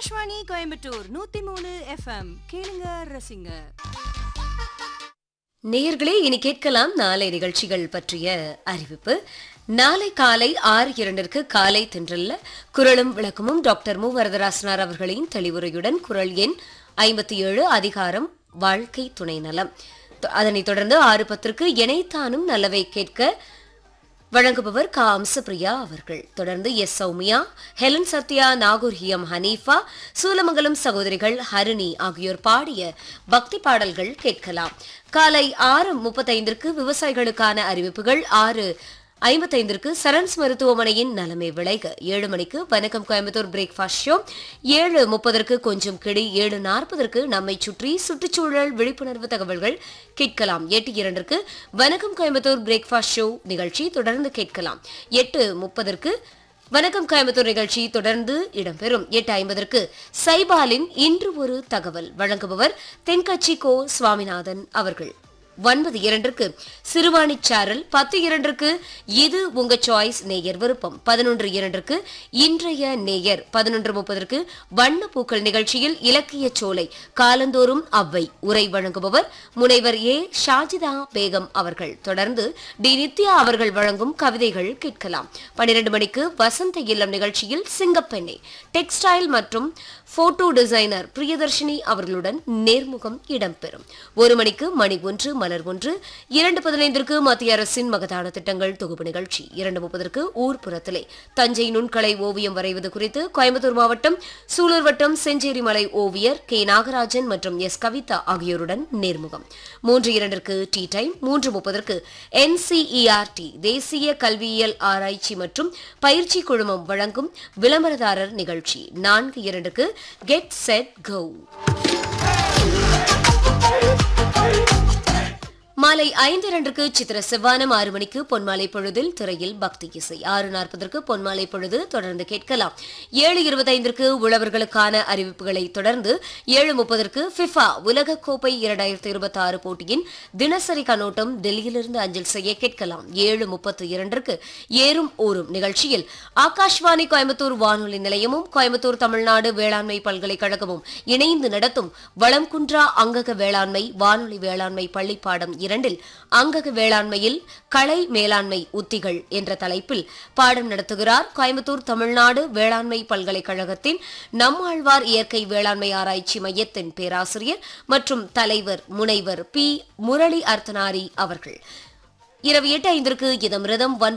ஆகாஷ்வாணி கோயம்புத்தூர் நூத்தி மூணு எஃப்எம் கேளுங்க ரசிங்க நேயர்களே இனி கேட்கலாம் நாளை நிகழ்ச்சிகள் பற்றிய அறிவிப்பு நாளை காலை ஆறு இரண்டிற்கு காலை தென்றல்ல குரலும் விளக்கமும் டாக்டர் மு வரதராசனார் அவர்களின் தெளிவுரையுடன் குரல் எண் ஐம்பத்தி ஏழு அதிகாரம் வாழ்க்கை துணை நலம் தொ- அதனைத் தொடர்ந்து ஆறு பத்திற்கு இணைத்தானும் நல்லவை கேட்க வழங்குபவர் கா அம்சப்பிரியா அவர்கள் தொடர்ந்து எஸ் சௌமியா ஹெலன் சத்யா நாகூர் ஹியம் ஹனீஃபா சூலமங்கலம் சகோதரிகள் ஹரிணி ஆகியோர் பாடிய பக்தி பாடல்கள் கேட்கலாம் காலை ஆறு முப்பத்தைந்திற்கு விவசாயிகளுக்கான அறிவிப்புகள் ஆறு ஐம்பத்தைந்திற்கு சரண்ஸ் மருத்துவமனையின் நலமே விளைக ஏழு மணிக்கு வணக்கம் கோயம்புத்தூர் பிரேக்ஃபாஸ்ட் ஷோ ஏழு முப்பதற்கு கொஞ்சம் கிளி ஏழு நாற்பதற்கு நம்மை சுற்றி சுற்றுச்சூழல் விழிப்புணர்வு தகவல்கள் கேட்கலாம் எட்டு இரண்டிற்கு வணக்கம் கோயம்புத்தூர் பிரேக்ஃபாஸ்ட் ஷோ நிகழ்ச்சி தொடர்ந்து கேட்கலாம் எட்டு முப்பதற்கு வணக்கம் கோயம்புத்தூர் நிகழ்ச்சி தொடர்ந்து இடம்பெறும் எட்டு ஐம்பதற்கு சைபாலின் இன்று ஒரு தகவல் வழங்குபவர் தென்கட்சி கோ சுவாமிநாதன் அவர்கள் ஒன்பது இரண்டிற்கு சிறுவாணிச் சாரல் பத்து இரண்டிற்கு இது உங்க சாய்ஸ் நேயர் விருப்பம் பதினொன்று இரண்டிற்கு இன்றைய நேயர் பதினொன்று முப்பதற்கு வண்ண பூக்கள் நிகழ்ச்சியில் இலக்கிய சோலை காலந்தோறும் அவ்வை உரை வழங்குபவர் முனைவர் ஏ ஷாஜிதா பேகம் அவர்கள் தொடர்ந்து டி நித்யா அவர்கள் வழங்கும் கவிதைகள் கேட்கலாம் பன்னிரண்டு மணிக்கு வசந்த இல்லம் நிகழ்ச்சியில் சிங்கப்பெண்ணை டெக்ஸ்டைல் மற்றும் போட்டோ டிசைனர் பிரியதர்ஷினி அவர்களுடன் நேர்முகம் இடம்பெறும் ஒரு மணிக்கு மணி ஒன்று மலர் ஒன்று இரண்டு பதினைந்திற்கு மத்திய அரசின் மகதான திட்டங்கள் தொகுப்பு நிகழ்ச்சி இரண்டு முப்பதற்கு ஊர்ப்புறத்திலே தஞ்சை நுண்கலை ஓவியம் வரைவது குறித்து கோயம்புத்தூர் மாவட்டம் சூலூர் வட்டம் செஞ்சேரி மலை ஓவியர் கே நாகராஜன் மற்றும் எஸ் கவிதா ஆகியோருடன் நேர்முகம் மூன்று இரண்டிற்கு டீ டைம் மூன்று முப்பதற்கு என்சிஇஆர்டி தேசிய கல்வியியல் ஆராய்ச்சி மற்றும் பயிற்சி குழுமம் வழங்கும் விளம்பரதாரர் நிகழ்ச்சி நான்கு இரண்டுக்கு கெட் செட் கோ மாலை ஐந்து இரண்டுக்கு சித்திர செவ்வானம் ஆறு மணிக்கு பொன்மாலை பொழுதில் திரையில் பக்தி இசை ஆறு நாற்பதற்கு பொன்மாலை பொழுது தொடர்ந்து கேட்கலாம் ஏழு இருபத்தைந்திற்கு உழவர்களுக்கான அறிவிப்புகளை தொடர்ந்து ஏழு முப்பதற்கு ஃபிஃபா உலகக்கோப்பை இரண்டாயிரத்தி இருபத்தி ஆறு போட்டியின் தினசரி கண்ணோட்டம் டெல்லியிலிருந்து அஞ்சல் செய்ய கேட்கலாம் ஏழு முப்பத்து இரண்டிற்கு ஏறும் ஊரும் நிகழ்ச்சியில் ஆகாஷ்வாணி கோயம்புத்தூர் வானொலி நிலையமும் கோயம்புத்தூர் தமிழ்நாடு வேளாண்மை பல்கலைக்கழகமும் இணைந்து நடத்தும் வளம் குன்றா அங்கக வேளாண்மை வானொலி வேளாண்மை பள்ளிப்பாடம் இரண்டில் அங்கக வேளாண்மையில் களை மேலாண்மை உத்திகள் என்ற தலைப்பில் பாடம் நடத்துகிறார் கோயம்புத்தூர் தமிழ்நாடு வேளாண்மை பல்கலைக்கழகத்தின் நம்மாழ்வார் இயற்கை வேளாண்மை ஆராய்ச்சி மையத்தின் பேராசிரியர் மற்றும் தலைவர் முனைவர் பி முரளி அர்த்தனாரி அவர்கள் இரவு எட்டு ஐந்திற்கு இதமிரதம்